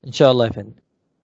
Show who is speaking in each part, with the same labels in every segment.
Speaker 1: ان شاء الله يا فندم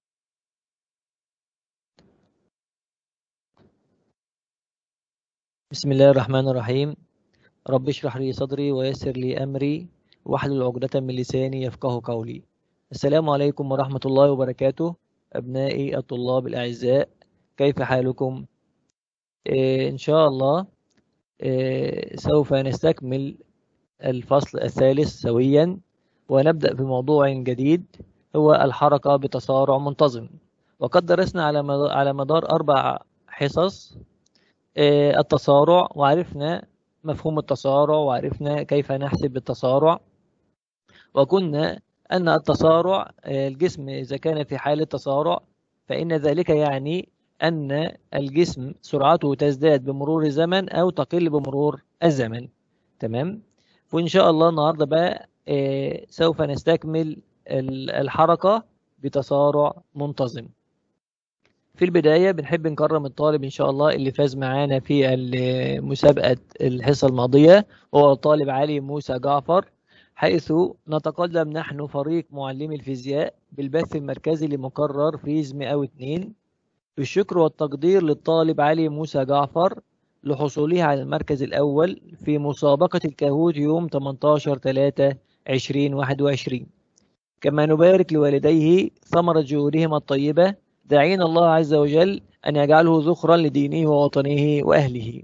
Speaker 1: بسم الله الرحمن الرحيم رب اشرح لي صدري ويسر لي امري واحلل عقدة من لساني يفقه قولي السلام عليكم ورحمة الله وبركاته ابنائي الطلاب الاعزاء كيف حالكم إيه ان شاء الله إيه سوف نستكمل الفصل الثالث سويا ونبدأ بموضوع جديد هو الحركة بتسارع منتظم وقد درسنا على على مدار أربع حصص التسارع وعرفنا مفهوم التسارع وعرفنا كيف نحسب التسارع وقلنا أن التسارع الجسم إذا كان في حالة تسارع فإن ذلك يعني أن الجسم سرعته تزداد بمرور الزمن أو تقل بمرور الزمن تمام وإن شاء الله النهاردة بقى سوف نستكمل الحركة بتسارع منتظم في البداية بنحب نكرم الطالب إن شاء الله اللي فاز معانا في مسابقة الحصة الماضية هو الطالب علي موسى جعفر حيث نتقدم نحن فريق معلمي الفيزياء بالبث المركزي لمقرر فيز 102 بالشكر والتقدير للطالب علي موسى جعفر لحصوله على المركز الأول في مسابقة الكاهوت يوم 18 3 2021 كما نبارك لوالديه ثمرة جهودهما الطيبة داعين الله عز وجل أن يجعله ذخرا لدينه ووطنه وأهله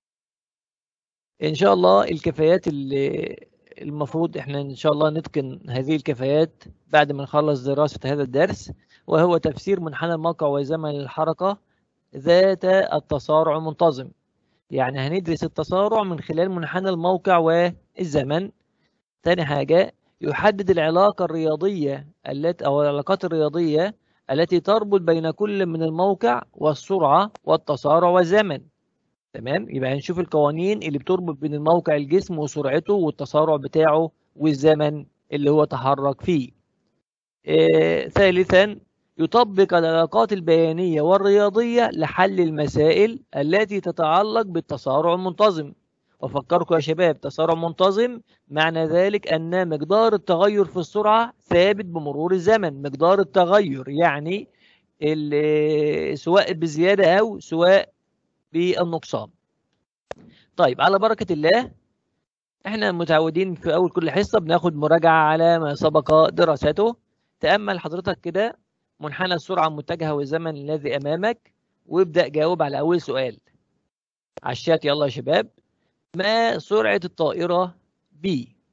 Speaker 1: إن شاء الله الكفايات اللي المفروض إحنا إن شاء الله نتقن هذه الكفايات بعد ما نخلص دراسة هذا الدرس وهو تفسير منحنى الموقع وزمن الحركة ذات التسارع المنتظم يعني هندرس التسارع من خلال منحنى الموقع والزمن ثاني حاجة يحدد العلاقة الرياضية التي أو العلاقات الرياضية التي تربط بين كل من الموقع والسرعة والتسارع والزمن تمام يبقى هنشوف القوانين اللي بتربط بين الموقع الجسم وسرعته والتسارع بتاعه والزمن اللي هو تحرك فيه آه، ثالثا يطبق العلاقات البيانية والرياضية لحل المسائل التي تتعلق بالتسارع المنتظم وفكركم يا شباب تسارع منتظم معنى ذلك أن مقدار التغير في السرعة ثابت بمرور الزمن مقدار التغير يعني سواء بزيادة أو سواء بالنقصان طيب على بركة الله احنا متعودين في أول كل حصة بناخد مراجعة على ما سبق دراسته تأمل حضرتك كده منحنى السرعة المتجهة والزمن الذي أمامك وابدأ جاوب على أول سؤال على الشات يلا يا شباب ما سرعة الطائرة B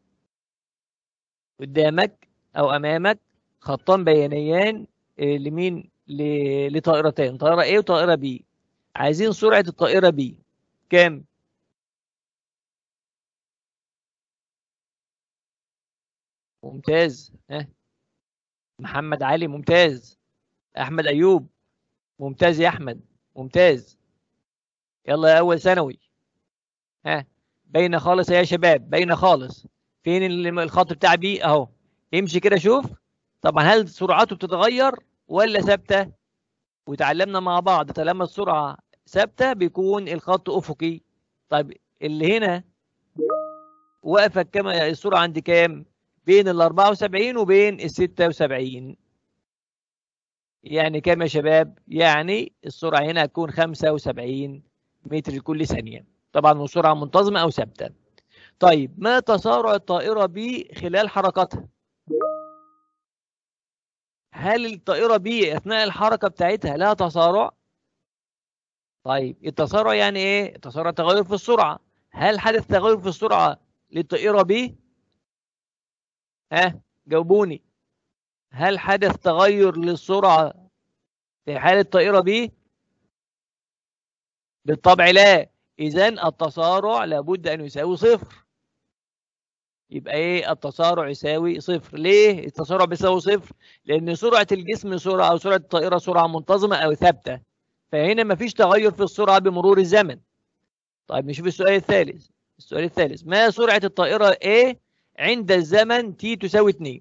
Speaker 1: قدامك أو أمامك خطان بيانيان لمين لطائرتين طائرة A وطائرة B عايزين سرعة الطائرة B كام؟ ممتاز ها محمد علي ممتاز احمد ايوب ممتاز يا احمد ممتاز يلا يا اول ثانوي ها باينه خالص يا شباب باينه خالص فين الخط بتاع بي اهو امشي كده شوف طبعا هل سرعته بتتغير ولا ثابته وتعلمنا مع بعض طالما السرعه ثابته بيكون الخط افقي طيب اللي هنا واقفه كام السرعه عند كام بين ال 74 وبين ال 76 يعني كام يا شباب يعني السرعه هنا هتكون 75 متر لكل ثانيه طبعا وسرعه منتظمه او ثابته طيب ما تسارع الطائره ب خلال حركتها هل الطائره ب اثناء الحركه بتاعتها لها تسارع طيب التسارع يعني ايه التسارع تغير في السرعه هل حدث تغير في السرعه للطائره ب ها جاوبوني هل حدث تغير للسرعه في حاله الطائره ب بالطبع لا اذا التسارع لابد ان يساوي صفر يبقى ايه التسارع يساوي صفر ليه التسارع بيساوي صفر لان سرعه الجسم سرعه او سرعه الطائره سرعه منتظمه او ثابته فهنا مفيش تغير في السرعه بمرور الزمن طيب نشوف السؤال الثالث السؤال الثالث ما سرعه الطائره A عند الزمن t تساوي 2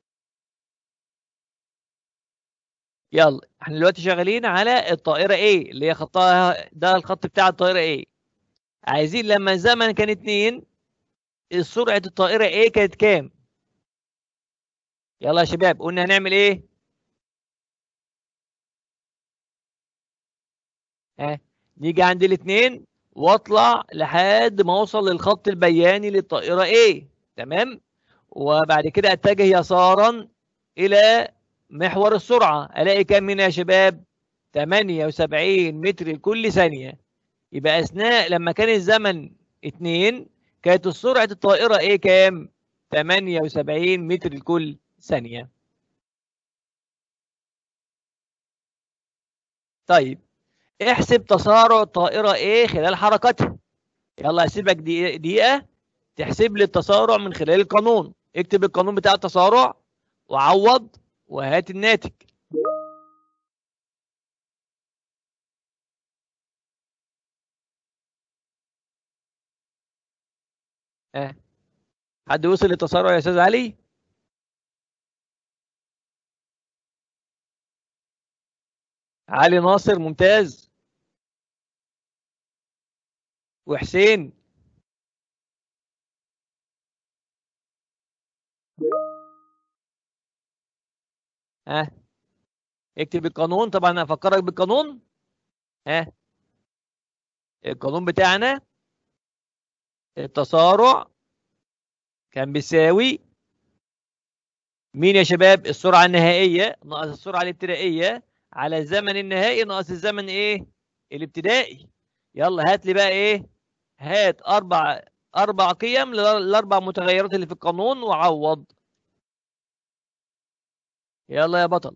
Speaker 1: يلا احنا دلوقتي شغالين على الطائره A اللي هي خطها ده الخط بتاع الطائره A عايزين لما الزمن كان 2 سرعه الطائره A كانت كام يلا يا شباب قلنا هنعمل ايه ها نيجي عند الاثنين واطلع لحد ما اوصل للخط البياني للطائرة A تمام وبعد كده اتجه يسارا الى محور السرعة الاقي كام هنا يا شباب 78 متر لكل ثانية يبقى اثناء لما كان الزمن 2 كانت سرعة الطائرة ايه كام 78 متر لكل ثانية طيب احسب تسارع الطائرة ايه خلال حركتها يلا هسيبك دقيقة تحسب لي التسارع من خلال القانون اكتب القانون بتاع التسارع وعوض وهات الناتج اه حد وصل للتسارع يا استاذ علي علي ناصر ممتاز وحسين ها آه. اكتب القانون طبعا افكرك بالقانون ها آه. القانون بتاعنا التسارع كان بيساوي مين يا شباب السرعة النهائية ناقص السرعة الابتدائية على الزمن النهائي ناقص الزمن ايه الابتدائي يلا هات لي بقى ايه هات اربع اربع قيم للاربع متغيرات اللي في القانون وعوض يلا يا بطل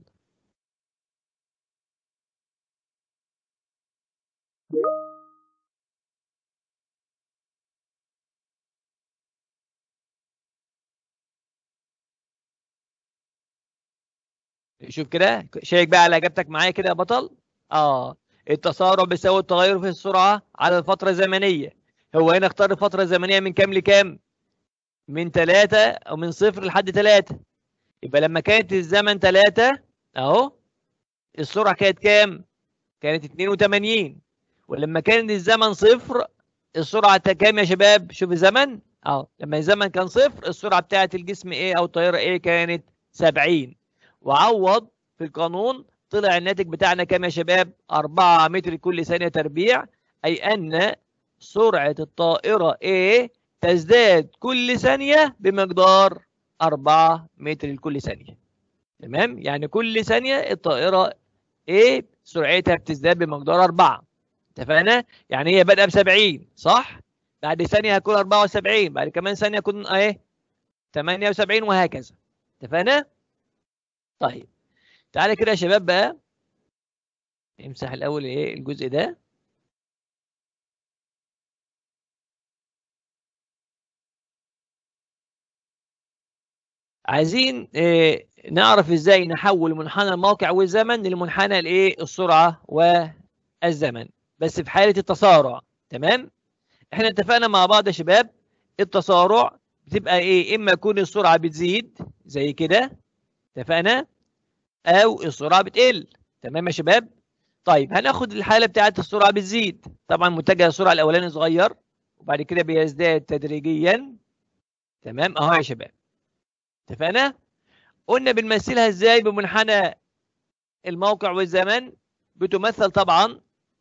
Speaker 1: شوف كده شيك بقى على اجابتك معايا كده يا بطل اه التسارع بيساوي التغير في السرعه على الفتره الزمنيه هو هنا اختار الفتره الزمنيه من كام لكام من 3 او من صفر لحد 3 يبقى لما كانت الزمن 3 اهو السرعه كانت كام كانت 82 ولما كان الزمن صفر السرعه كام يا شباب شوف الزمن اهو لما الزمن كان صفر السرعه بتاعه الجسم ايه او الطائره ايه كانت 70 وعوض في القانون طلع الناتج بتاعنا كام يا شباب 4 متر كل ثانيه تربيع اي ان سرعه الطائره A تزداد كل ثانيه بمقدار 4 متر لكل ثانيه تمام يعني كل ثانيه الطائره A سرعتها بتزداد بمقدار 4 اتفقنا يعني هي بادئه ب 70 صح بعد ثانيه هتكون 74 بعد كمان ثانيه هتكون ايه 78 وهكذا اتفقنا طيب تعالى كده يا شباب بقى امسح الاول ايه الجزء ده عايزين إيه نعرف ازاي نحول منحنى الموقع والزمن لمنحنى الايه السرعه والزمن بس في حاله التسارع تمام احنا اتفقنا مع بعض يا شباب التسارع بتبقى ايه اما يكون السرعه بتزيد زي كده اتفقنا او السرعه بتقل تمام يا شباب طيب هناخد الحاله بتاعه السرعه بتزيد طبعا متجه السرعه الاولاني صغير وبعد كده بيزداد تدريجيا تمام اهو يا شباب اتفقنا قلنا بنمثلها ازاي بمنحنى الموقع والزمن بتمثل طبعا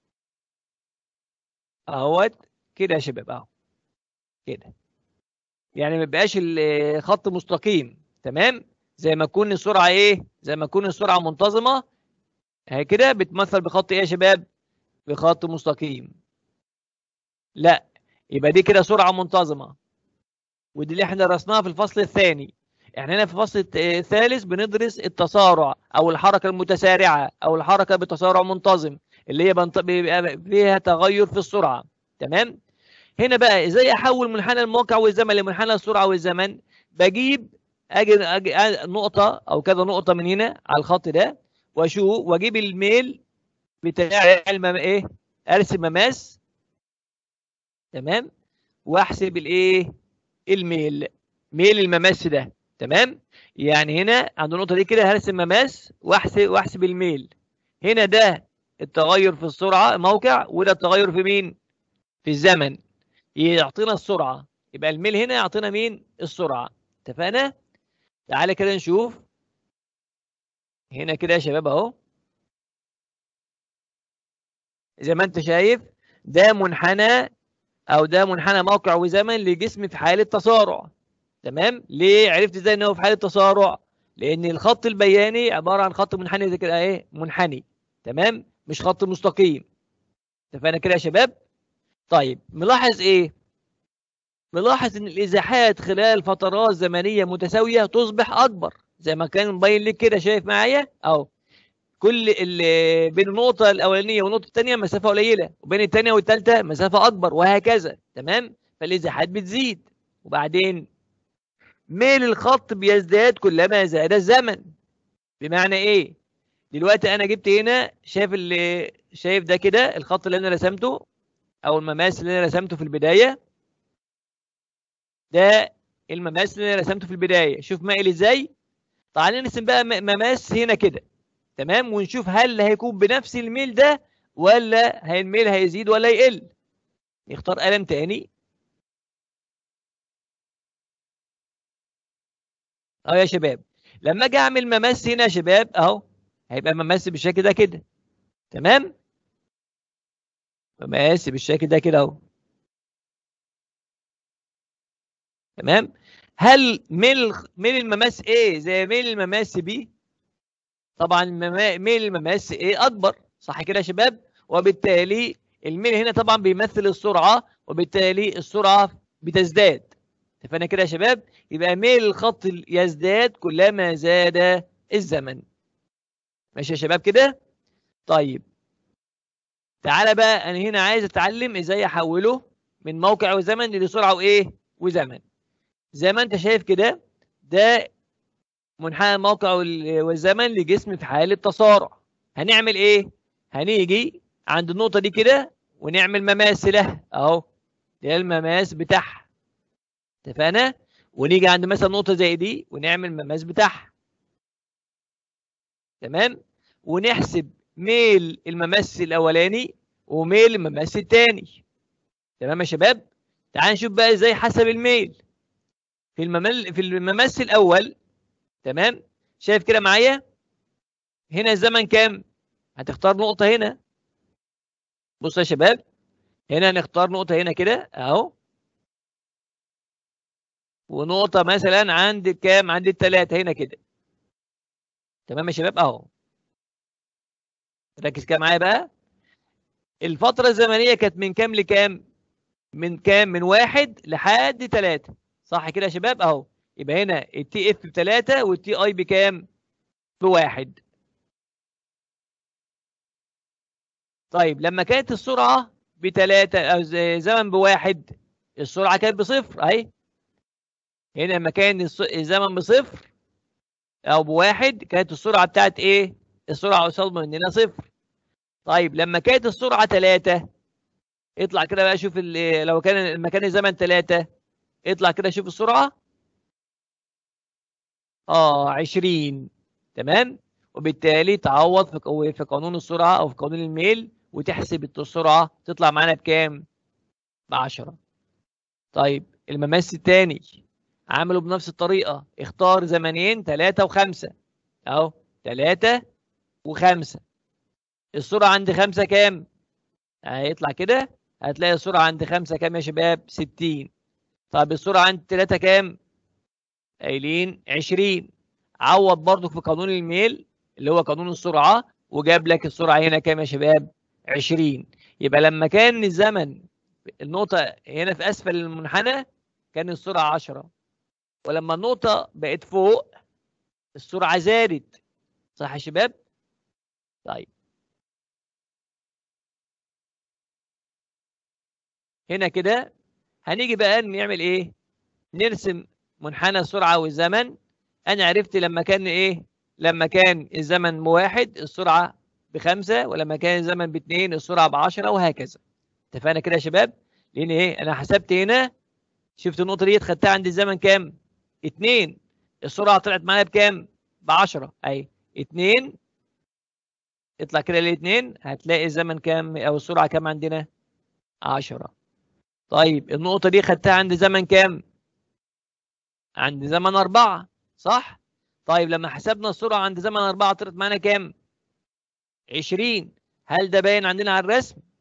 Speaker 1: اهوت كده يا شباب اهو كده يعني ما بيبقاش الخط مستقيم تمام زي ما تكون السرعه ايه زي ما تكون السرعه منتظمه اهي كده بتمثل بخط ايه يا شباب بخط مستقيم لا يبقى دي كده سرعه منتظمه ودي اللي احنا درسناها في الفصل الثاني احنا هنا في الفصل الثالث بندرس التسارع او الحركه المتسارعه او الحركه بتسارع منتظم اللي هي بيبقى فيها تغير في السرعه تمام هنا بقى ازاي احول منحنى الموقع والزمن لمنحنى السرعه والزمن بجيب اجي, أجي نقطه او كذا نقطه من هنا على الخط ده واشوف واجيب الميل بتاع المم... ايه ارسم مماس تمام واحسب الايه الميل ميل المماس ده تمام يعني هنا عند النقطه دي كده هرسم مماس واحسب واحسب الميل هنا ده التغير في السرعه موقع وده التغير في مين في الزمن يعطينا السرعه يبقى الميل هنا يعطينا مين السرعه اتفقنا تعالى كده نشوف هنا كده يا شباب اهو زي ما انت شايف ده منحنى او ده منحنى موقع وزمن لجسم في حاله تسارع تمام ليه عرفت ازاي ان هو في حاله تسارع لان الخط البياني عباره عن خط منحني زي كده ايه منحني تمام مش خط مستقيم اتفقنا كده يا شباب طيب ملاحظ ايه ملاحظ ان الازاحات خلال فترات زمنيه متساويه تصبح اكبر زي ما كان مبين لك كده شايف معايا اهو كل اللي بين النقطه الاولانيه والنقطه الثانيه مسافه قليله وبين الثانيه والثالثه مسافه اكبر وهكذا تمام فالازاحات بتزيد وبعدين ميل الخط بيزداد كلما زاد الزمن بمعنى ايه دلوقتي انا جبت هنا شايف اللي شايف ده كده الخط اللي انا رسمته او المماس اللي انا رسمته في البدايه ده المماس اللي انا رسمته في البدايه شوف مائل ازاي تعالى نرسم بقى مماس هنا كده تمام ونشوف هل هيكون بنفس الميل ده ولا الميل هيزيد ولا يقل نختار قلم تاني اهو يا شباب لما اجي اعمل مماس هنا يا شباب اهو هيبقى مماس بالشكل ده كده تمام مماس بالشكل ده كده اهو تمام هل ميل ميل المماس A زي ميل المماس B طبعا ميل المماس A اكبر صح كده يا شباب وبالتالي الميل هنا طبعا بيمثل السرعه وبالتالي السرعه بتزداد اتفقنا كده يا شباب يبقى ميل الخط يزداد كلما زاد الزمن ماشي يا شباب كده طيب تعالى بقى انا هنا عايز اتعلم ازاي احوله من موقع وزمن لسرعه وايه وزمن زي ما انت شايف كده ده منحنى الموقع والزمن لجسم في حاله تسارع هنعمل ايه هنيجي عند النقطه دي كده ونعمل مماس له اهو ده المماس بتاعها اتفقنا ونيجي عند مثلا نقطه زي دي ونعمل مماس بتاعها تمام ونحسب ميل المماس الاولاني وميل المماس الثاني تمام يا شباب تعال نشوف بقى ازاي حسب الميل في الممل في المماس الاول تمام شايف كده معايا هنا الزمن كام هتختار نقطه هنا بص يا شباب هنا نختار نقطه هنا كده اهو ونقطه مثلا عند كام عند الثلاثه هنا كده تمام يا شباب اهو ركز كده معايا بقى الفتره الزمنيه كانت من كام لكام من كام من واحد لحد ثلاثة صح كده يا شباب اهو يبقى هنا التي اف بثلاثة والتي اي بكام بواحد طيب لما كانت السرعة بثلاثة أو زمن بواحد السرعة كانت بصفر أهي هنا لما كان الزمن بصفر أو بواحد كانت السرعة بتاعت إيه؟ السرعة قصاد مننا صفر طيب لما كانت السرعة ثلاثة اطلع كده بقى شوف لو كان المكان الزمن ثلاثة اطلع كده شوف السرعة اه 20 تمام وبالتالي تعوض في في قانون السرعة أو في قانون الميل وتحسب السرعة تطلع معانا بكام؟ ب 10 طيب المماس الثاني عملوا بنفس الطريقة اختار زمنين 3 و5 أهو 3 و5 السرعة عند 5 كام؟ هيطلع كده هتلاقي السرعة عند 5 كام يا شباب؟ 60 طب السرعة عند 3 كام؟ قايلين 20 عوض برضو في قانون الميل اللي هو قانون السرعة وجاب لك السرعة هنا كام يا شباب 20 يبقى لما كان الزمن النقطة هنا في أسفل المنحنى كان السرعة 10 ولما النقطة بقت فوق السرعة زادت صح يا شباب طيب هنا كده هنيجي بقى نعمل ايه نرسم منحنى السرعة والزمن أنا عرفت لما كان إيه لما كان الزمن بواحد السرعة بخمسة ولما كان الزمن باثنين السرعة بعشرة وهكذا اتفقنا كده يا شباب لأن إيه أنا حسبت هنا شفت النقطة دي خدتها عند الزمن كام اتنين السرعة طلعت معايا بكام بعشرة أي اتنين اطلع كده لاتنين هتلاقي الزمن كام أو السرعة كام عندنا عشرة طيب النقطة دي خدتها عند زمن كام عند زمن أربعة صح؟ طيب لما حسبنا السرعة عند زمن أربعة طلعت معانا كام؟ 20 هل ده باين عندنا على الرسم؟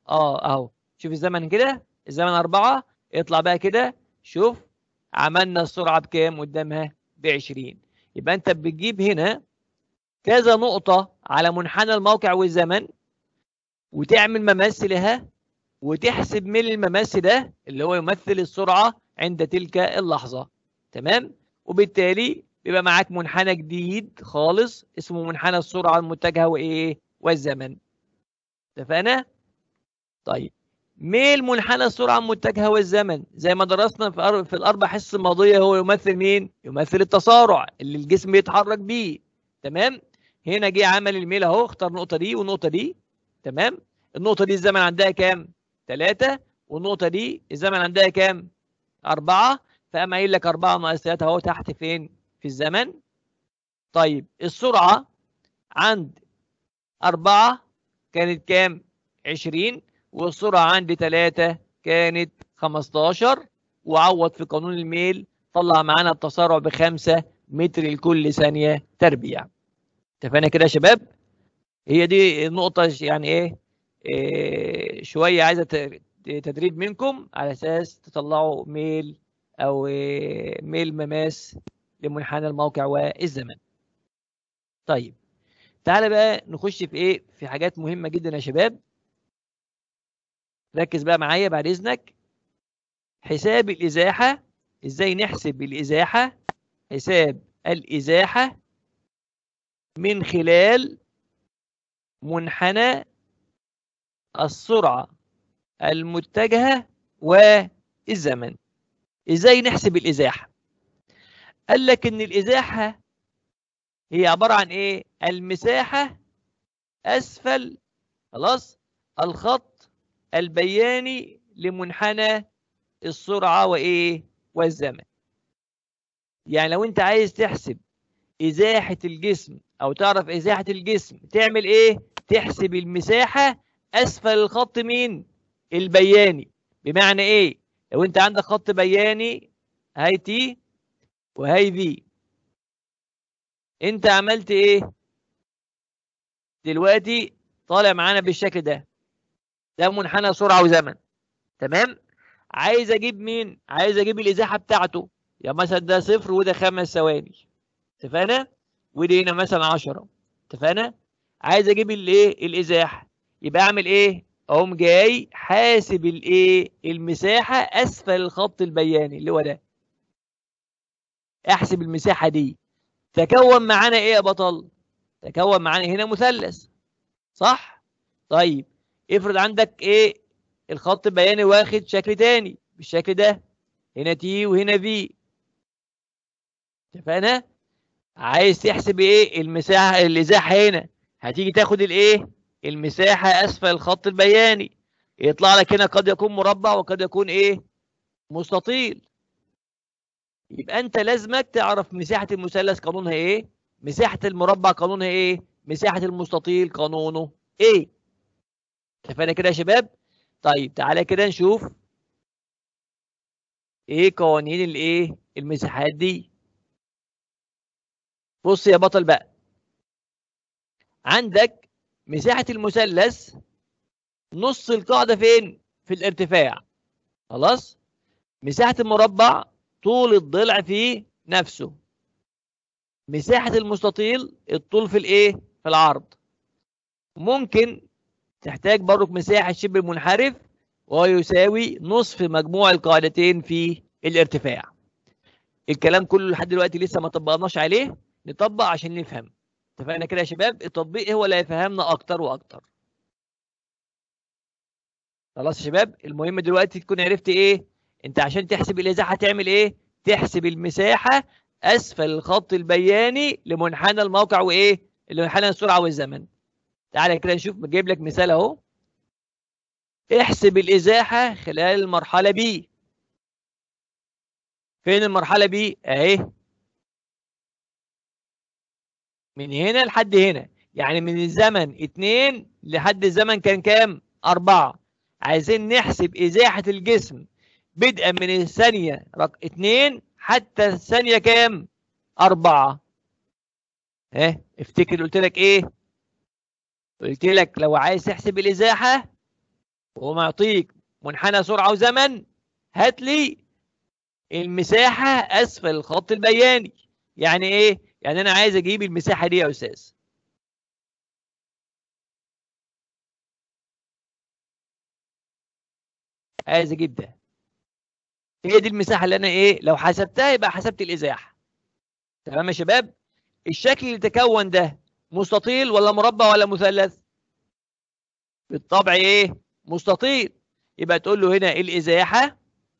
Speaker 1: اه اهو شوف الزمن كده الزمن أربعة اطلع بقى كده شوف عملنا السرعة بكام قدامها بعشرين يبقى انت بتجيب هنا كذا نقطة على منحنى الموقع والزمن وتعمل ممس لها وتحسب من الممس ده اللي هو يمثل السرعة عند تلك اللحظة تمام وبالتالي بيبقى معاك منحنى جديد خالص اسمه منحنى السرعة المتجهة وإيه والزمن اتفقنا طيب ميل منحنى السرعة المتجهة والزمن زي ما درسنا في في الأربع حصص الماضية هو يمثل مين؟ يمثل التسارع اللي الجسم بيتحرك بيه تمام؟ هنا جه عمل الميل أهو اختار النقطة دي والنقطة دي تمام؟ النقطة دي الزمن عندها كام؟ ثلاثة والنقطة دي الزمن عندها كام؟ أربعة فقام قايل لك أربعة ناقص ثلاثة أهو تحت فين؟ في الزمن طيب السرعة عند أربعة كانت كام؟ عشرين والسرعة عندي 3 كانت 15 وعوض في قانون الميل طلع معانا التسارع بخمسة متر لكل ثانية تربيع اتفقنا كده يا شباب هي دي النقطة يعني ايه, إيه شوية عايزة تدريب منكم على اساس تطلعوا ميل او إيه ميل مماس لمنحنى الموقع والزمن طيب تعالى بقى نخش في ايه في حاجات مهمة جدا يا شباب ركز بقى معايا بعد اذنك حساب الازاحه ازاي نحسب الازاحه حساب الازاحه من خلال منحنى السرعه المتجهه والزمن ازاي نحسب الازاحه قال لك ان الازاحه هي عباره عن ايه المساحه اسفل خلاص الخط البياني لمنحنى السرعة وإيه والزمن يعني لو أنت عايز تحسب إزاحة الجسم أو تعرف إزاحة الجسم تعمل إيه تحسب المساحة أسفل الخط مين البياني بمعنى إيه لو أنت عندك خط بياني هاي تي وهاي في أنت عملت إيه دلوقتي طالع معانا بالشكل ده ده منحنى سرعه وزمن تمام عايز اجيب مين عايز اجيب الازاحه بتاعته يا مثلا ده صفر وده خمس ثواني اتفقنا ودي هنا مثلا 10 اتفقنا عايز اجيب الايه الازاحه يبقى اعمل ايه اقوم جاي حاسب الايه المساحه اسفل الخط البياني اللي هو ده احسب المساحه دي تكون معانا ايه يا بطل تكون معانا هنا مثلث صح طيب افرض عندك ايه الخط البياني واخد شكل تاني بالشكل ده هنا تي وهنا في اتفقنا عايز تحسب ايه المساحه الازاحه هنا هتيجي تاخد الايه المساحه اسفل الخط البياني يطلع لك هنا قد يكون مربع وقد يكون ايه مستطيل يبقى انت لازمك تعرف مساحه المثلث قانونها ايه مساحه المربع قانونها ايه مساحه المستطيل قانونه ايه اتفقنا كده يا شباب طيب تعالى كده نشوف ايه قوانين الايه المساحات دي بص يا بطل بقى عندك مساحة المثلث نص القاعدة فين في الارتفاع خلاص مساحة المربع طول الضلع في نفسه مساحة المستطيل الطول في الايه في العرض ممكن تحتاج برضك مساحة شبه منحرف وهو يساوي نصف مجموع القاعدتين في الارتفاع الكلام كله لحد دلوقتي لسه ما طبقناش عليه نطبق عشان نفهم اتفقنا كده يا شباب التطبيق هو اللي هيفهمنا اكتر واكتر خلاص يا شباب المهم دلوقتي تكون عرفت ايه انت عشان تحسب الازاحه هتعمل ايه تحسب المساحه اسفل الخط البياني لمنحنى الموقع وايه لمنحنى السرعه والزمن تعالى كده نشوف بجيب لك مثال اهو احسب الازاحه خلال المرحله بي فين المرحله بي اهي من هنا لحد هنا يعني من الزمن اتنين لحد الزمن كان كام أربعة عايزين نحسب إزاحة الجسم بدءا من الثانية رق اتنين حتى الثانية كام أربعة اه افتكر قلت لك ايه قلت لك لو عايز تحسب الإزاحة وهو معطيك منحنى سرعة وزمن هات لي المساحة أسفل الخط البياني يعني إيه؟ يعني أنا عايز أجيب المساحة دي يا أستاذ عايز أجيب ده هي دي المساحة اللي أنا إيه؟ لو حسبتها يبقى حسبت الإزاحة تمام يا شباب؟ الشكل اللي تكون ده مستطيل ولا مربع ولا مثلث؟ بالطبع إيه؟ مستطيل يبقى تقول له هنا الإزاحة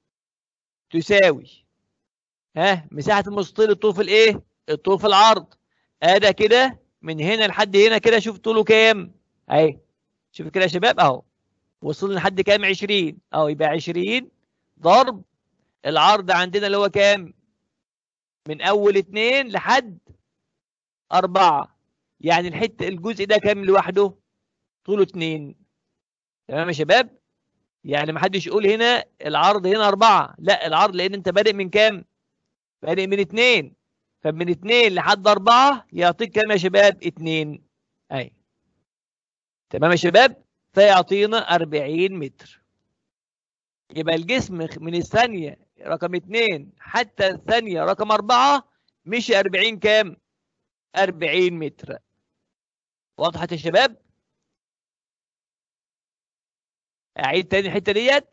Speaker 1: تساوي ها مساحة المستطيل الطول في الايه؟ الطول في العرض ادي كده من هنا لحد هنا كده شوف طوله كام؟ اهي شوف كده يا شباب اهو وصلنا لحد كام 20 اهو يبقى 20 ضرب العرض عندنا اللي هو كام؟ من اول 2 لحد 4 يعني الحته الجزء ده كام لوحده؟ طوله 2 تمام يا شباب؟ يعني ما حدش يقول هنا العرض هنا أربعة لا العرض لأن أنت بادئ من كام؟ بادئ من اتنين فمن اتنين لحد أربعة يعطيك كام يا شباب؟ اتنين أي تمام يا شباب؟ فيعطينا أربعين متر يبقى الجسم من الثانية رقم اتنين حتى الثانية رقم أربعة مشي أربعين كام؟ أربعين متر وضحت يا شباب؟ اعيد تاني الحته ديت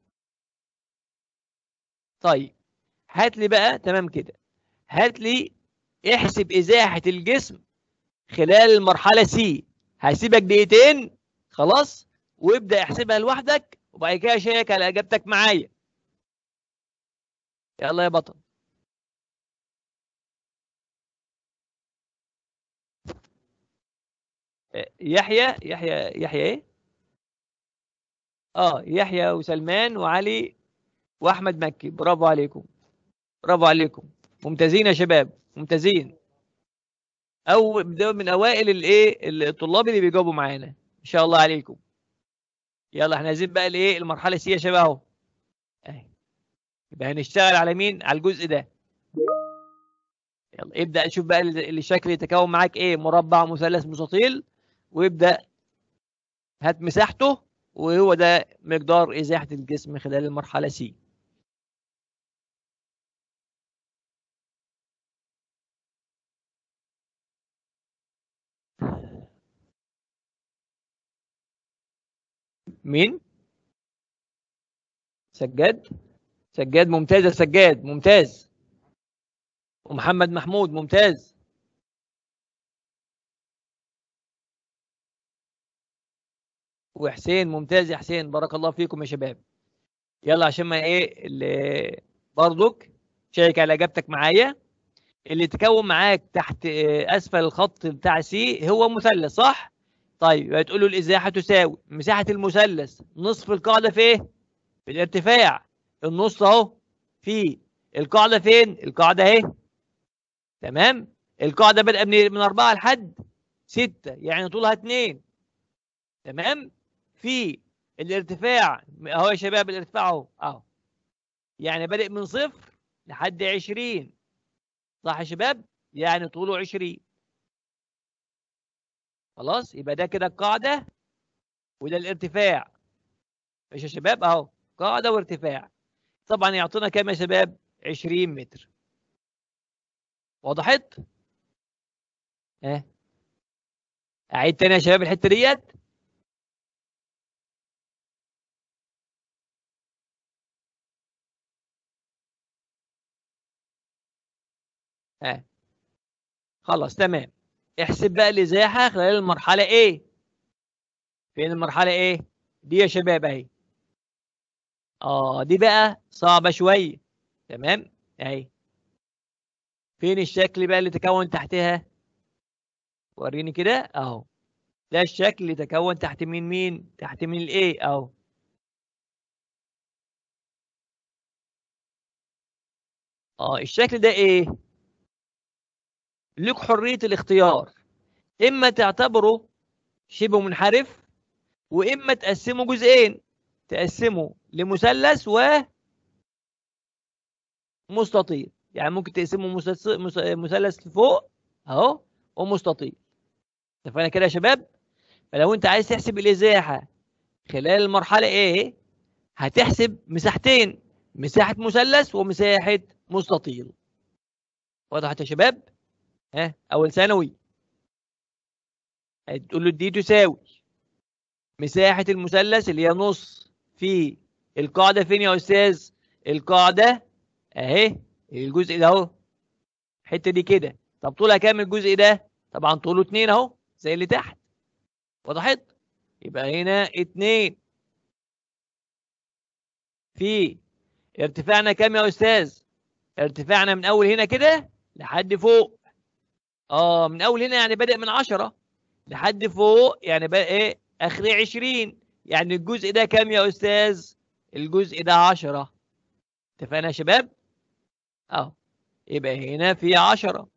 Speaker 1: طيب هات لي بقى تمام كده هات لي احسب ازاحه الجسم خلال المرحله سي هسيبك دقيقتين خلاص وابدا احسبها لوحدك وبعد كده شيك على اجابتك معايا يلا يا بطل يحيى يحيى يحيى ايه اه يحيى وسلمان وعلي واحمد مكي برافو عليكم برافو عليكم ممتازين يا شباب ممتازين او ده من اوائل الايه الطلاب اللي بيجاوبوا معانا ان شاء الله عليكم يلا احنا عايزين بقى الايه المرحله سي يا شباب اهو اهي يبقى هنشتغل على مين على الجزء ده يلا ابدا شوف بقى الشكل يتكون معاك ايه مربع مثلث مستطيل وابدا هات مساحته وهو ده مقدار إزاحة الجسم خلال المرحلة سي مين؟ سجاد سجاد ممتاز يا سجاد ممتاز ومحمد محمود ممتاز وحسين ممتاز يا حسين بارك الله فيكم يا شباب يلا عشان ما ايه اللي برضك شارك على اجابتك معايا اللي تكون معاك تحت اسفل الخط بتاع سي هو مثلث صح طيب يبقى تقول له الازاحه تساوي مساحه المثلث نصف القاعده في ايه في الارتفاع النص اهو في القاعده فين القاعده اهي تمام القاعده بادئه من من 4 لحد 6 يعني طولها 2 تمام في الارتفاع اهو يا شباب الارتفاع اهو اهو يعني بادئ من صفر لحد 20 صح يا شباب يعني طوله 20 خلاص يبقى ده كده القاعده وده الارتفاع ماشي يا شباب اهو قاعده وارتفاع طبعا يعطينا كام يا شباب 20 متر وضحت ها اعيد تاني يا شباب الحته ديت ها خلاص تمام احسب بقى الازاحه خلال المرحله ايه فين المرحله ايه دي يا شباب اهي اه دي بقى صعبه شويه تمام اهي فين الشكل بقى اللي تكون تحتها وريني كده اهو ده الشكل اللي تكون تحت مين مين تحت مين الايه اهو اه الشكل ده ايه لك حرية الاختيار إما تعتبره شبه منحرف وإما تقسمه جزئين تقسمه لمثلث ومستطيل يعني ممكن تقسمه مثلث فوق أهو ومستطيل اتفقنا كده يا شباب فلو أنت عايز تحسب الإزاحة خلال المرحلة A هتحسب مساحتين مساحة مثلث ومساحة مستطيل وضحت يا شباب؟ ها أول ثانوي هتقول له دي تساوي مساحة المثلث اللي هي نص في القاعدة فين يا أستاذ؟ القاعدة أهي الجزء ده أهو الحتة دي كده طب طولها كام الجزء ده؟ طبعا طوله اتنين أهو زي اللي تحت وضحت؟ يبقى هنا اتنين في ارتفاعنا كام يا أستاذ؟ ارتفاعنا من أول هنا كده لحد فوق اه من أول هنا يعني بادئ من عشرة لحد فوق يعني بقى ايه اخري 20 يعني الجزء ده كام يا استاذ الجزء ده 10 اتفقنا يا شباب اهو يبقى هنا في 10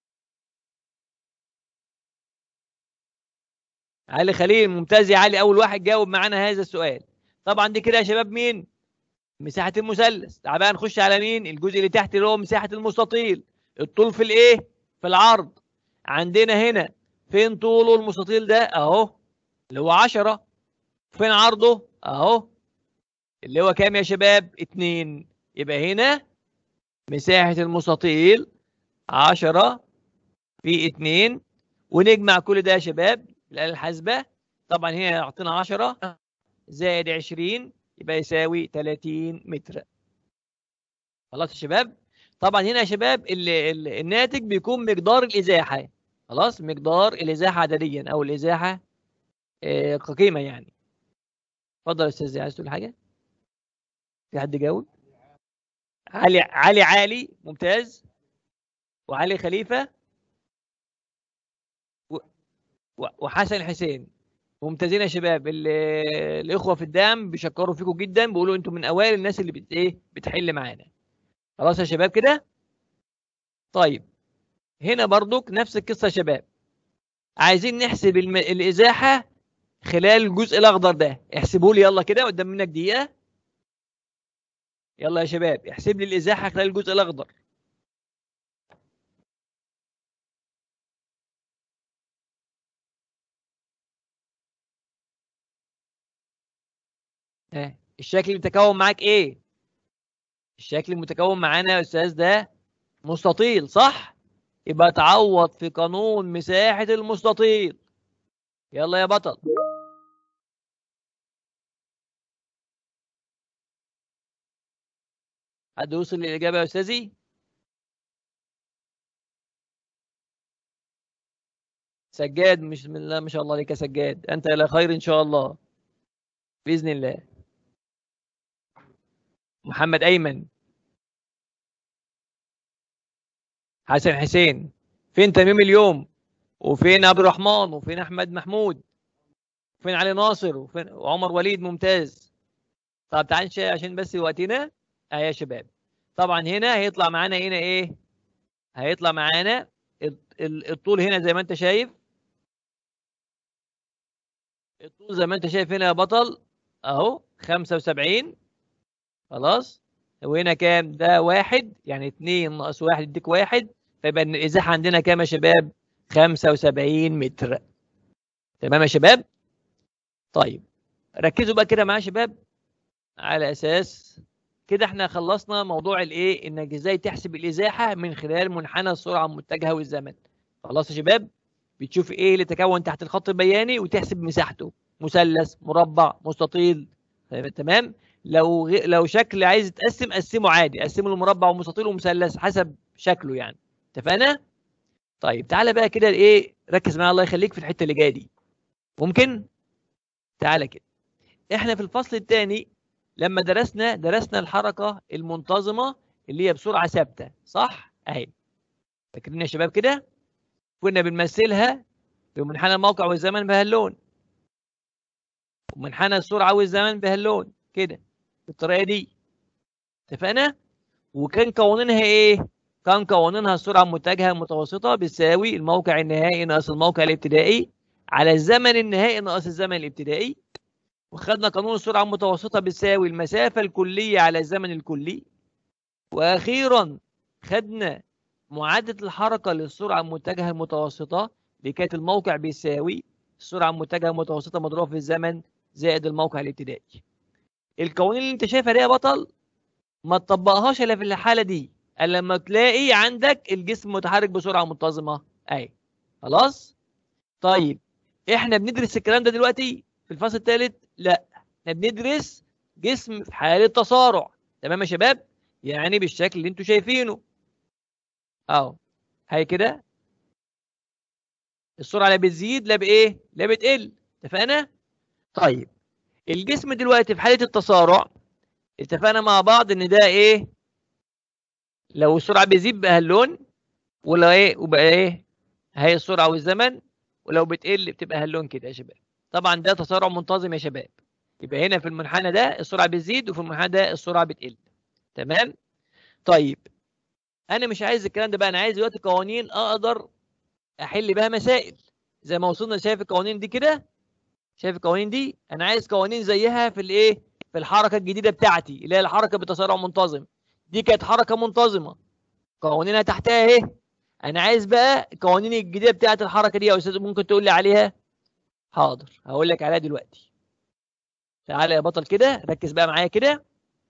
Speaker 1: علي خليل ممتاز يا علي اول واحد جاوب معانا هذا السؤال طبعا دي كده يا شباب مين مساحه المثلث تعال بقى نخش على مين الجزء اللي تحت اللي هو مساحه المستطيل الطول في الايه في العرض عندنا هنا فين طوله المستطيل ده اهو اللي هو 10 فين عرضه اهو اللي هو كام يا شباب 2 يبقى هنا مساحة المستطيل 10 في 2 ونجمع كل ده يا شباب الآلة الحاسبة طبعا هنا يعطينا 10 زائد 20 يبقى يساوي 30 متر خلاص يا شباب طبعا هنا يا شباب ال ال الناتج بيكون مقدار الإزاحة خلاص مقدار الإزاحة عدديا أو الإزاحة آه، كقيمة يعني اتفضل يا أستاذ عايز تقول حاجة؟ في حد جاوب؟ علي علي عالي ممتاز وعلي خليفة و... و... وحسن حسين ممتازين يا شباب ال- الإخوة في الدعم بيشكروا فيكم جدا بيقولوا أنتم من أوائل الناس اللي بت... إيه بتحل معانا خلاص يا شباب كده؟ طيب هنا برضك نفس القصة يا شباب عايزين نحسب الم... الإزاحة خلال الجزء الأخضر ده احسبوا لي يلا كده قدام منك دقيقة يلا يا شباب احسب لي الإزاحة خلال الجزء الأخضر ها الشكل المتكون معاك ايه الشكل المتكون معانا يا استاذ ده مستطيل صح يبقى تعوض في قانون مساحة المستطيل يلا يا بطل حد وصل للإجابة يا أستاذي؟ سجاد مش من الله ما شاء الله عليك يا سجاد أنت إلى خير إن شاء الله بإذن الله محمد أيمن حسن حسين فين تميم اليوم وفين عبد الرحمن وفين أحمد محمود وفين علي ناصر وفين وعمر وليد ممتاز طب تعال نشيل عشان بس وقتنا اهي يا شباب طبعا هنا هيطلع معانا هنا ايه هيطلع معانا ال- ال- الطول هنا زي ما انت شايف الطول زي ما انت شايف هنا يا بطل اهو 75 خلاص وهنا كام ده واحد يعني اتنين ناقص واحد يديك واحد فيبقى ان الازاحه عندنا كام يا شباب 75 متر تمام يا شباب طيب ركزوا بقى كده معايا يا شباب على اساس كده احنا خلصنا موضوع الايه انك ازاي تحسب الازاحه من خلال منحنى السرعه المتجهه والزمن خلاص يا شباب بتشوف ايه اللي تكون تحت الخط البياني وتحسب مساحته مثلث مربع مستطيل تمام لو غ... لو شكل عايز يتقسم قسمه عادي قسمه لمربع ومستطيل ومثلث حسب شكله يعني اتفقنا طيب تعالى بقى كده ايه ركز معايا الله يخليك في الحته اللي جايه دي ممكن تعالى كده احنا في الفصل الثاني لما درسنا درسنا الحركه المنتظمه اللي هي بسرعه ثابته صح اهي فاكرين يا شباب كده كنا بنمثلها بمنحنى الموقع والزمن بهاللون ومنحنى السرعه والزمن بهاللون كده بالطريقه دي اتفقنا وكان قوانينها ايه كان قوانينها السرعه المتجهه المتوسطه بتساوي الموقع النهائي ناقص الموقع الابتدائي على الزمن النهائي ناقص الزمن الابتدائي وخدنا قانون السرعه المتوسطه بتساوي المسافه الكليه على الزمن الكلي واخيرا خدنا معادله الحركه للسرعه المتجهه المتوسطه اللي كانت الموقع بيساوي السرعه المتجهه المتوسطه مضروبه في الزمن زائد الموقع الابتدائي القوانين اللي انت شايفها دي يا بطل ما تطبقهاش الا في الحاله دي الا لما تلاقي عندك الجسم متحرك بسرعه منتظمه اهي خلاص طيب احنا بندرس الكلام ده دلوقتي في الفصل الثالث لا احنا بندرس جسم في حاله تصارع تمام يا شباب يعني بالشكل اللي انتوا شايفينه اهو هي كده السرعه لا بتزيد لا بايه لا بتقل اتفقنا طيب الجسم دلوقتي في حاله التصارع اتفقنا مع بعض ان ده ايه لو السرعه بيزيد بقى اللون ولو ايه وبقى ايه هي السرعه والزمن ولو بتقل بتبقى اللون كده يا شباب طبعا ده تسارع منتظم يا شباب يبقى هنا في المنحنى ده السرعه بتزيد وفي المنحنى ده السرعه بتقل تمام طيب انا مش عايز الكلام ده بقى انا عايز دلوقتي قوانين اقدر احل بها مسائل زي ما وصلنا شايف القوانين دي كده شايف القوانين دي انا عايز قوانين زيها في الايه في الحركه الجديده بتاعتي اللي هي الحركه بتسارع منتظم دي كانت حركه منتظمه قوانينها تحتها اهي انا عايز بقى القوانين الجديده بتاعت الحركه دي يا استاذ ممكن تقول لي عليها حاضر هقول لك عليها دلوقتي تعالى يا بطل كده ركز بقى معايا كده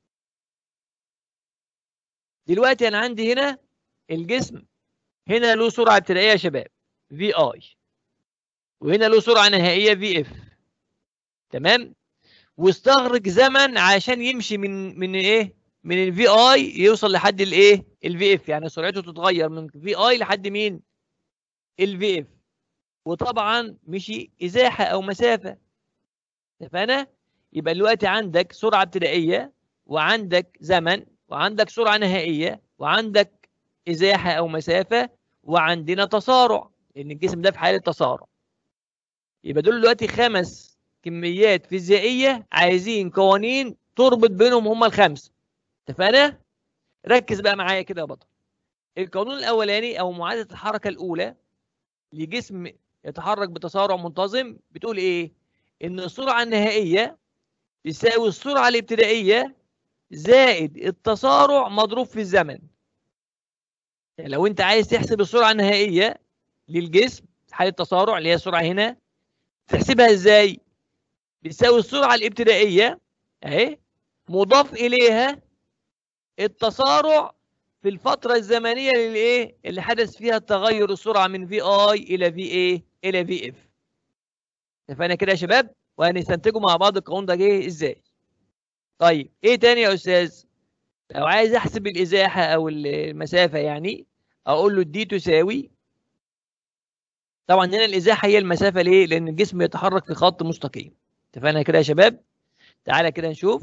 Speaker 1: دلوقتي انا عندي هنا الجسم هنا له سرعه ابتدائيه يا شباب في اي وهنا له سرعه نهائيه في اف تمام واستغرق زمن عشان يمشي من من ايه من الفي اي يوصل لحد الايه الفي اف يعني سرعته تتغير من في اي لحد مين الفي اف وطبعا مشي ازاحه او مسافه اتفقنا يبقى دلوقتي عندك سرعه ابتدائيه وعندك زمن وعندك سرعه نهائيه وعندك ازاحه او مسافه وعندنا تسارع لان الجسم ده في حاله تسارع يبقى دول دلوقتي خمس كميات فيزيائيه عايزين قوانين تربط بينهم هما الخمسه اتفقنا ركز بقى معايا كده يا بطل القانون الاولاني او معادله الحركه الاولى لجسم يتحرك بتسارع منتظم بتقول ايه ان السرعه النهائيه يساوي السرعه الابتدائيه زائد التسارع مضروب في الزمن يعني لو انت عايز تحسب السرعه النهائيه للجسم في حاله تسارع اللي هي السرعه هنا تحسبها ازاي بيساوي السرعه الابتدائيه اهي مضاف اليها التسارع في الفتره الزمنيه للايه اللي حدث فيها تغير السرعه من في اي الى في ايه الى في اف اتفقنا كده يا شباب وهنستنتجوا مع بعض القانون ده جه ازاي طيب ايه تاني يا استاذ لو عايز احسب الازاحه او المسافه يعني اقول له دي تساوي طبعا هنا الازاحه هي المسافه ليه لان الجسم يتحرك في خط مستقيم اتفقنا كده يا شباب تعالى كده نشوف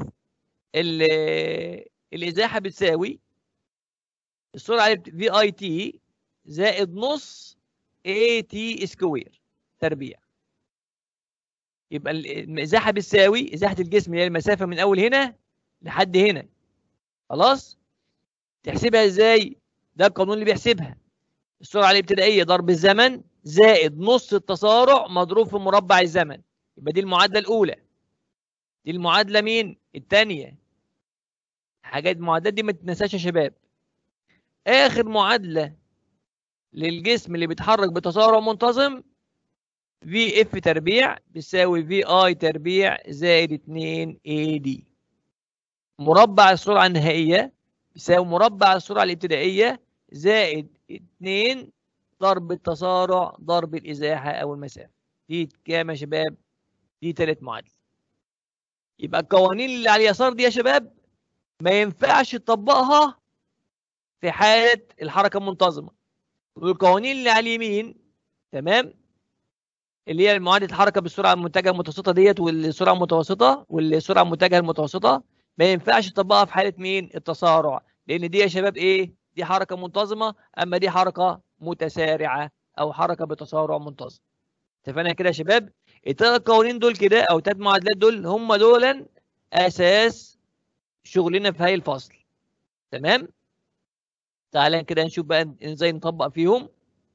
Speaker 1: الازاحه بتساوي السرعه في اي تي زائد نص اي تي سكوير تربيع يبقى الازاحه بتساوي ازاحه الجسم هي المسافه من اول هنا لحد هنا خلاص تحسبها ازاي ده القانون اللي بيحسبها السرعه الابتدائيه ضرب الزمن زائد نص التسارع مضروب في مربع الزمن يبقى دي المعادله الاولى دي المعادله مين الثانيه حاجات المعادلات دي ما تتنساش يا شباب اخر معادله للجسم اللي بيتحرك بتسارع منتظم في اف تربيع بيساوي في اي تربيع زائد 2 اي دي مربع السرعه النهائيه بيساوي مربع السرعه الابتدائيه زائد 2 ضرب التسارع ضرب الازاحه او المسافه دي كام يا شباب دي ثالث معادله يبقى القوانين اللي على اليسار دي يا شباب ما ينفعش تطبقها في حاله الحركه المنتظمه والقوانين اللي على اليمين تمام اللي هي معادله الحركه بالسرعه المتجهه المتوسطه ديت والسرعه المتوسطه والسرعه المتجهه المتوسطه ما ينفعش تطبقها في حاله مين التسارع لان دي يا شباب ايه دي حركه منتظمه اما دي حركه متسارعه او حركه بتسارع منتظم اتفقنا كده يا شباب الثلاث قوانين دول كده او الثلاث معادلات دول هم دول اساس شغلنا في هاي الفصل تمام تعالى كده نشوف بقى ازاي نطبق فيهم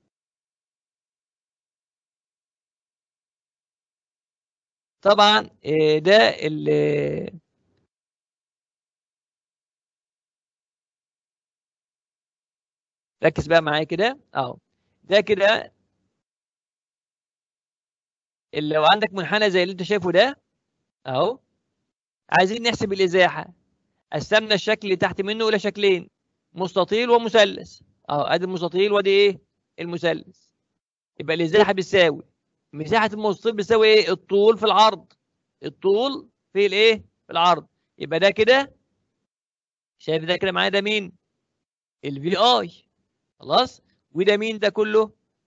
Speaker 1: طبعا ده اللي ركز بقى معايا كده اهو ده كده اللي لو عندك منحنى زي اللي انت شايفه ده اهو عايزين نحسب الازاحه قسمنا الشكل اللي تحت منه الى شكلين مستطيل ومثلث اهو ادي المستطيل وادي ايه المثلث يبقى الازاحه بتساوي مساحه المستطيل بتساوي ايه الطول في العرض الطول في الايه في العرض يبقى ده كده شايف ده كده معايا ده مين الفي اي خلاص وده مين ده كله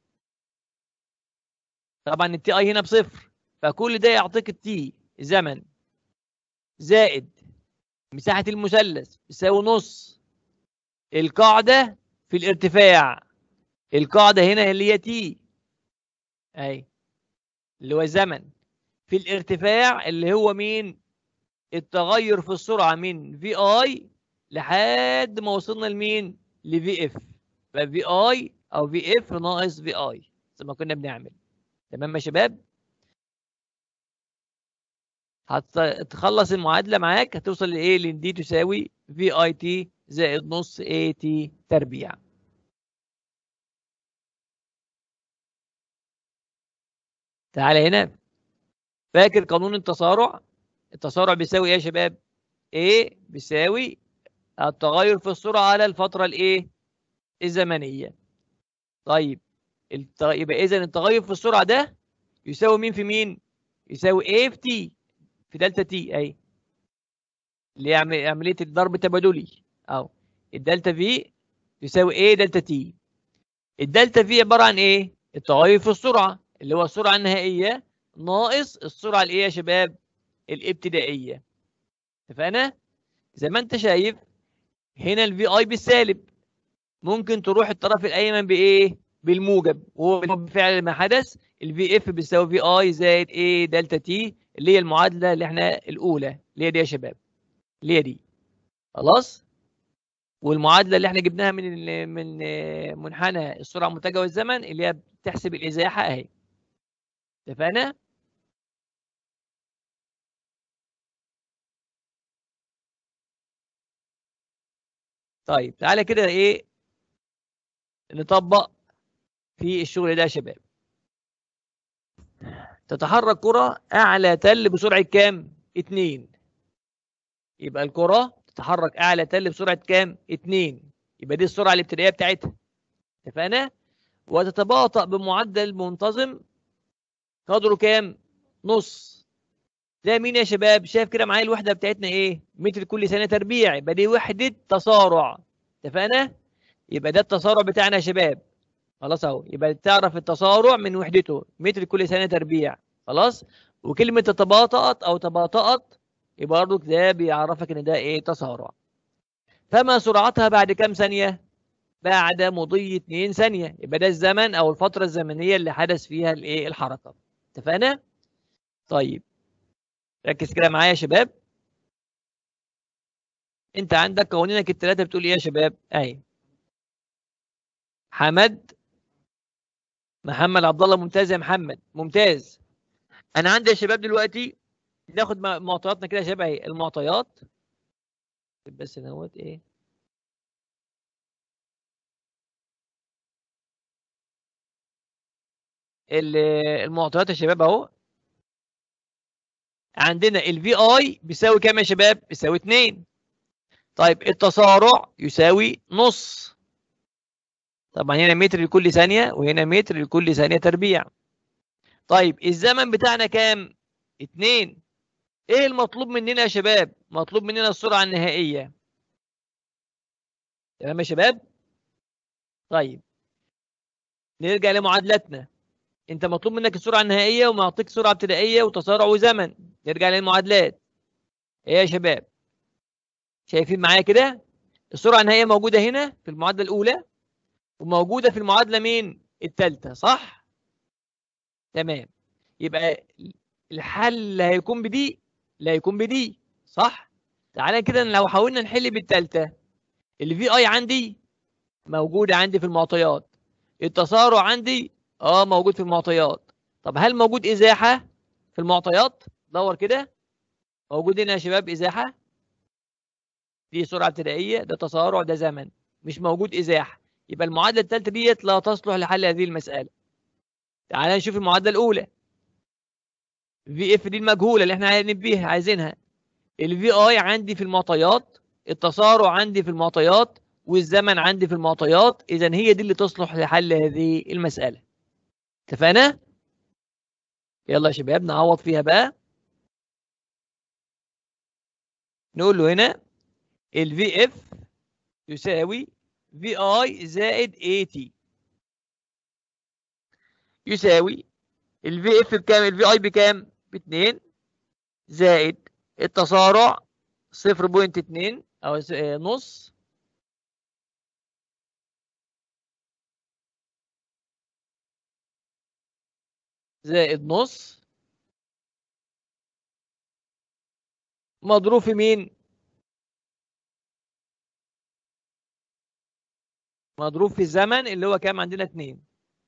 Speaker 1: طبعا التي اي هنا بصفر فكل ده يعطيك التي زمن زائد مساحة المثلث يساوي نص القاعدة في الارتفاع القاعدة هنا اللي هي تي اهي اللي هو الزمن في الارتفاع اللي هو مين التغير في السرعة من في اي لحد ما وصلنا لمين لفي اف ففي اي او في اف ناقص في اي زي ما كنا بنعمل تمام يا شباب هتخلص المعادلة معاك هتوصل لإيه؟ لإن دي تساوي في اي تي زائد نص اي تي تربيع. تعالى هنا فاكر قانون التسارع؟ التسارع بيساوي ايه يا شباب؟ A بيساوي التغير في السرعة على الفترة الايه؟ الزمنية. طيب الت... يبقى إذا التغير في السرعة ده يساوي مين في مين؟ يساوي A في T في دلتا تي اهي اللي هي عمليه الضرب التبادلي اهو الدلتا في يساوي ايه دلتا تي الدلتا في عباره عن ايه التغير في السرعه اللي هو السرعه النهائيه ناقص السرعه الايه يا شباب الابتدائيه اتفقنا زي ما انت شايف هنا الفي اي بالسالب ممكن تروح الطرف الايمن بايه بالموجب وهو بالفعل ما حدث الفي اف بيساوي في اي زائد ايه دلتا تي اللي هي المعادله اللي احنا الاولى اللي هي دي يا شباب اللي هي دي خلاص والمعادله اللي احنا جبناها من من منحنى السرعه المتجه والزمن اللي هي بتحسب الازاحه اهي اتفقنا طيب تعالى كده ايه نطبق في الشغل ده يا شباب تتحرك كرة أعلى تل بسرعة كام؟ 2 يبقى الكرة تتحرك أعلى تل بسرعة كام؟ 2 يبقى دي السرعة الابتدائية بتاعتها اتفقنا؟ وتتباطأ بمعدل منتظم قدره كام؟ نص ده مين يا شباب؟ شايف كده معايا الوحدة بتاعتنا إيه؟ متر كل ثانية تربيع يبقى دي وحدة تسارع اتفقنا؟ يبقى ده التسارع بتاعنا يا شباب خلاص اهو يبقى تعرف التسارع من وحدته متر كل ثانيه تربيع خلاص وكلمه تباطأت او تباطأت يبقى برضك ده بيعرفك ان ده ايه تسارع فما سرعتها بعد كام ثانيه بعد مضي 2 ثانيه يبقى ده الزمن او الفتره الزمنيه اللي حدث فيها الايه الحركه اتفقنا طيب ركز كده معايا يا شباب انت عندك قوانينك الثلاثه بتقول ايه يا شباب اهي حمد محمد عبد الله ممتاز يا محمد ممتاز انا عندي يا شباب دلوقتي ناخد معطياتنا كده يا شباب اهي المعطيات بس دوت ايه المعطيات يا شباب اهو عندنا الفي اي بيساوي كام يا شباب بيساوي 2 طيب التسارع يساوي نص طبعا هنا متر لكل ثانية وهنا متر لكل ثانية تربيع طيب الزمن بتاعنا كام؟ اتنين ايه المطلوب مننا يا شباب؟ مطلوب مننا السرعة النهائية تمام يا شباب؟ طيب نرجع لمعادلتنا انت مطلوب منك السرعة النهائية ومعطيك سرعة ابتدائية وتسارع وزمن نرجع للمعادلات ايه يا شباب؟ شايفين معايا كده؟ السرعة النهائية موجودة هنا في المعادلة الأولى وموجودة في المعادلة مين؟ التالتة صح؟ تمام يبقى الحل اللي هيكون بدي لا هيكون بدي صح؟ تعالى كده لو حاولنا نحل بالتالتة اللي في اي عندي موجودة عندي في المعطيات التسارع عندي اه موجود في المعطيات طب هل موجود ازاحة في المعطيات؟ دور كده موجود هنا يا شباب ازاحة دي سرعة ابتدائية ده تسارع ده زمن مش موجود ازاحة يبقى المعادلة الثالثة ديت لا تصلح لحل هذه المسألة تعال نشوف المعادلة الأولى في اف دي المجهوله اللي احنا هنبيها عايزينها الفي اي عندي في المعطيات التسارع عندي في المعطيات والزمن عندي في المعطيات اذا هي دي اللي تصلح لحل هذه المساله اتفقنا يلا يا شباب نعوض فيها بقى نقول له هنا ال VF يساوي VI زائد AT يساوي ال VF بكام ال VI بكام باتنين زائد التسارع صفر بوينت اتنين أو س- آه، نص زائد نص مضروب في مين؟ مضروب في الزمن اللي هو كام عندنا اتنين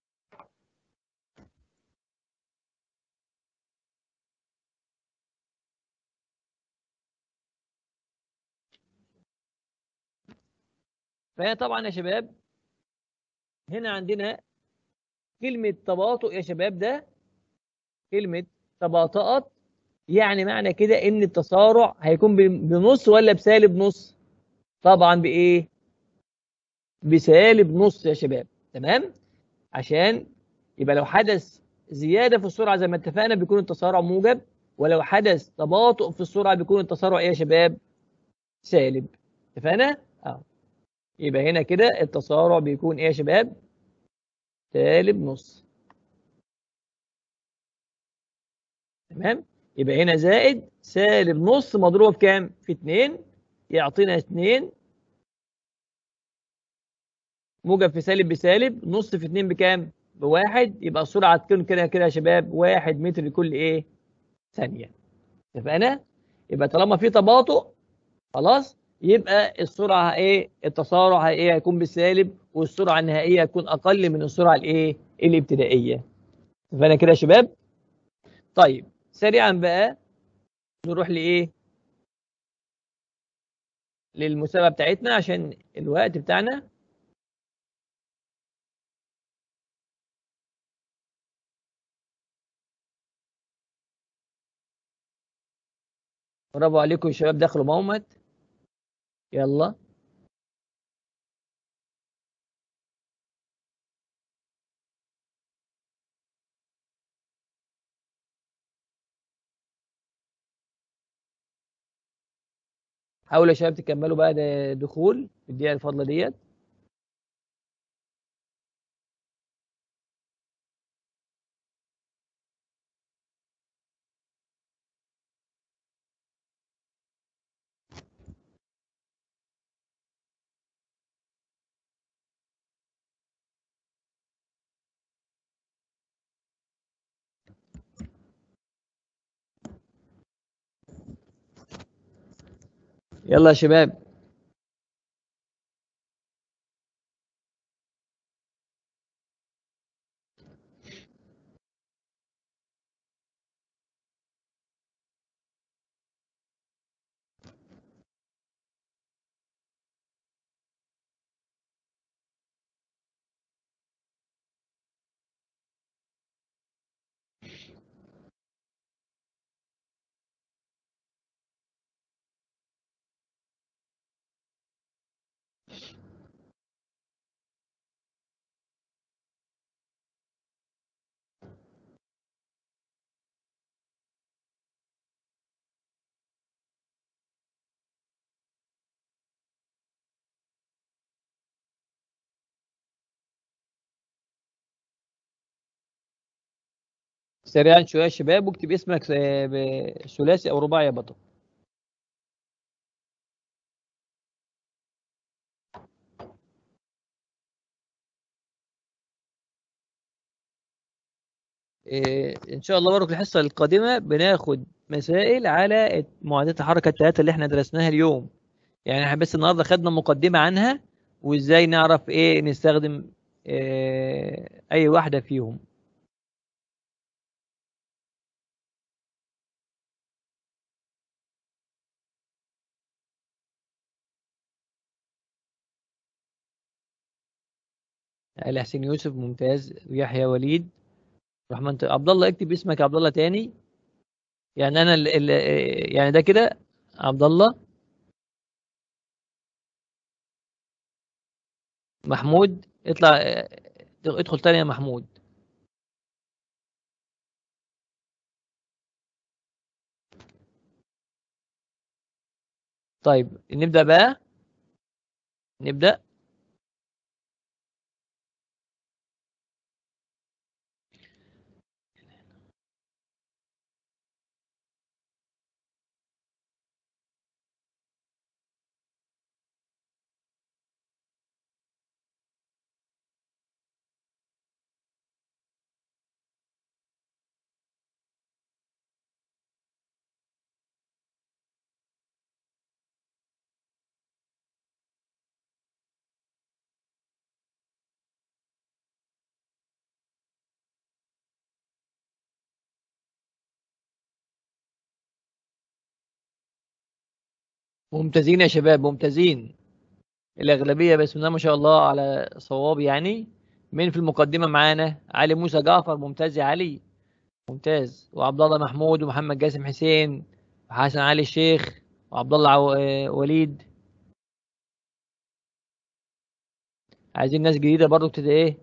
Speaker 1: فهي طبعا يا شباب هنا عندنا كلمة تباطؤ يا شباب ده كلمة تباطؤت يعني معنى كده ان التسارع هيكون ب- بنص ولا بسالب نص طبعا بايه بسالب نص يا شباب تمام عشان يبقى لو حدث زيادة في السرعة زي ما اتفقنا بيكون التسارع موجب ولو حدث تباطؤ في السرعة بيكون التسارع ايه يا شباب سالب اتفقنا اه يبقى هنا كده التسارع بيكون ايه يا شباب سالب نص تمام يبقى هنا زائد سالب نص مضروب في كام في 2 يعطينا 2 موجب في سالب بسالب نص في 2 بكام بواحد يبقى السرعه تكون كده كده يا شباب 1 متر لكل ايه ثانيه اتفقنا يبقى طالما في تباطؤ خلاص يبقى السرعه ايه التسارع ايه هيكون بالسالب والسرعه النهائيه هتكون اقل من السرعه الايه الابتدائيه اتفقنا كده يا شباب طيب سريعا بقى نروح لايه للمسابقه بتاعتنا عشان الوقت بتاعنا برافو عليكم يا شباب دخلوا مومت يلا حاولوا يا شباب تكملوا بقى ده دخول في الدقيقة الفاضلة ديت يلا يا شباب سريعا شوية يا شباب واكتب اسمك س- بثلاثي أو رباعي يا بطل إيه، إن شاء الله برضه الحصة القادمة بناخد مسائل على معادلات الحركة الثلاثة اللي احنا درسناها اليوم يعني احنا بس النهارده خدنا مقدمة عنها وازاي نعرف ايه نستخدم إيه أي واحدة فيهم آل حسين يوسف ممتاز يحيى وليد رحمن عبد الله اكتب اسمك يا عبد الله تاني يعني انا ال ال يعني ده كده عبد الله محمود اطلع ادخل تاني يا محمود طيب نبدأ بقى نبدأ ممتازين يا شباب ممتازين الأغلبية بسم الله ما شاء الله على صواب يعني مين في المقدمة معانا علي موسى جعفر ممتاز يا علي ممتاز وعبد الله محمود ومحمد جاسم حسين وحسن علي الشيخ وعبد الله عو... آه، وليد عايزين ناس جديدة برضو تبقى ايه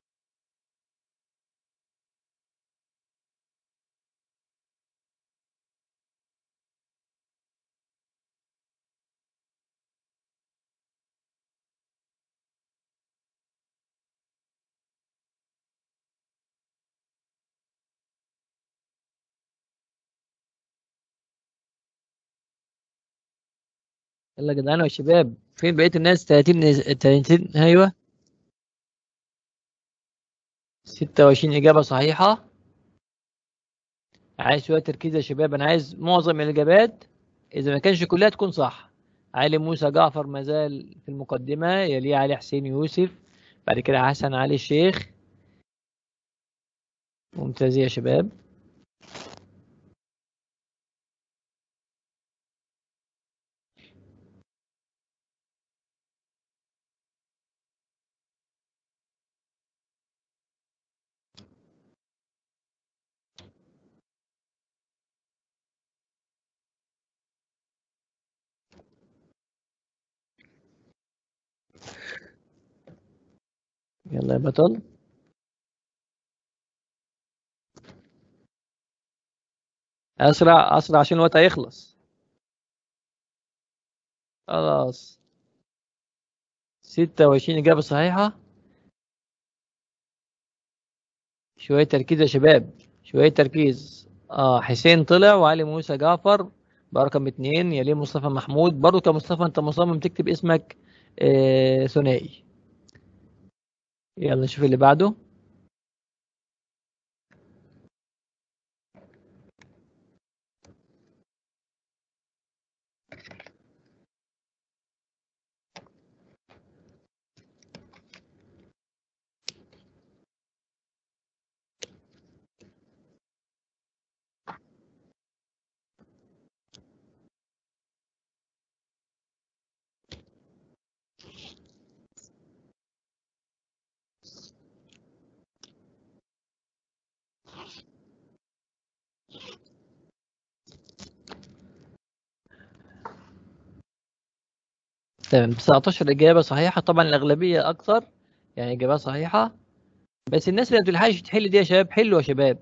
Speaker 1: يلا يا جدعان يا شباب فين بقية الناس 30 30 ايوه 26 إجابة صحيحة عايز شوية تركيز يا شباب أنا عايز معظم الإجابات إذا ما كانش كلها تكون صح علي موسى جعفر ما زال في المقدمة يليه علي حسين يوسف بعد كده حسن علي الشيخ ممتاز يا شباب يلا يا بطل أسرع أسرع عشان الوقت هيخلص خلاص ستة وعشرين إجابة صحيحة شوية تركيز يا شباب شوية تركيز اه حسين طلع وعلي موسى جعفر برقم اتنين يليه مصطفى محمود برضو كمصطفى انت مصمم تكتب اسمك آه ثنائي يلا نشوف اللي بعده تمام 19 إجابة صحيحة طبعا الأغلبية أكثر يعني إجابات صحيحة بس الناس اللي ما بتلحقش تحل دي يا شباب حلوا يا شباب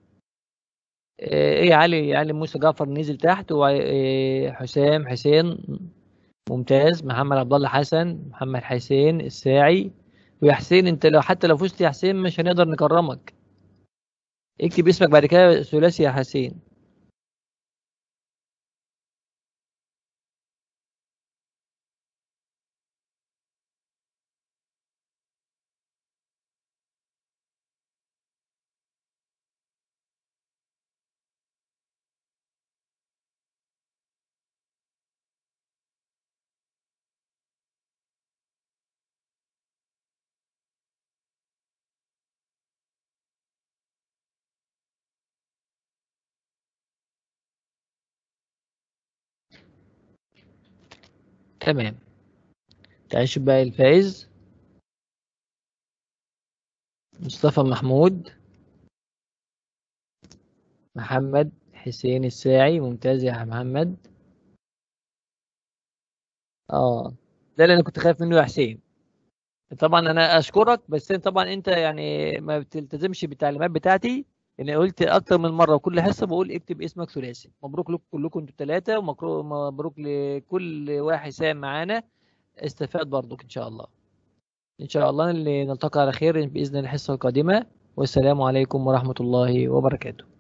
Speaker 1: ايه علي علي موسى جعفر نزل تحت وحسام حسين ممتاز محمد عبد الله حسن محمد حسين الساعي ويا حسين انت لو حتى لو فزت يا حسين مش هنقدر نكرمك اكتب اسمك بعد كده ثلاثي يا حسين تمام تعيش بقى الفائز مصطفى محمود محمد حسين الساعي ممتاز يا محمد اه ده اللي انا كنت خايف منه يا حسين طبعا انا اشكرك بس طبعا انت يعني ما بتلتزمش بالتعليمات بتاعتي يعني قلت اكتر من مره وكل حصه بقول اكتب اسمك ثلاثي مبروك لكم كلكم انتوا الثلاثه ومبروك لكل واحد سام معانا استفاد برضك ان شاء الله ان شاء الله اللي نلتقي على خير باذن الحصه القادمه والسلام عليكم ورحمه الله وبركاته